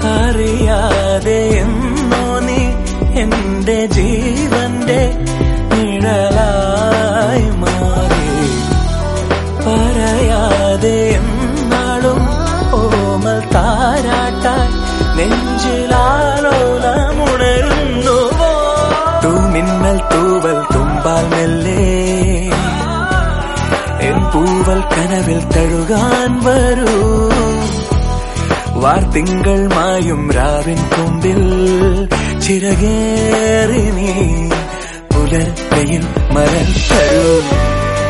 അറിയാതെ എന്നോ നീ എന്റെ ജീവന്റെ നിഴലായി മാറി പറയാതെ എന്നാളും ഓമൽ താരാട്ടാൻ നെഞ്ചിലാലോലമുണരുന്നുവോ തൂമിന്നൽ തൂവൽ തുമ്പാൽ മെല്ലേ എൻ പൂവൽ കനവിൽ തഴുകാൻ വരൂ വാർത്തിങ്കൾ മായും രാവിൻ കൊമ്പിൽ ചിറകേറി നീ പുലർക്കയിൽ മരം തരൂ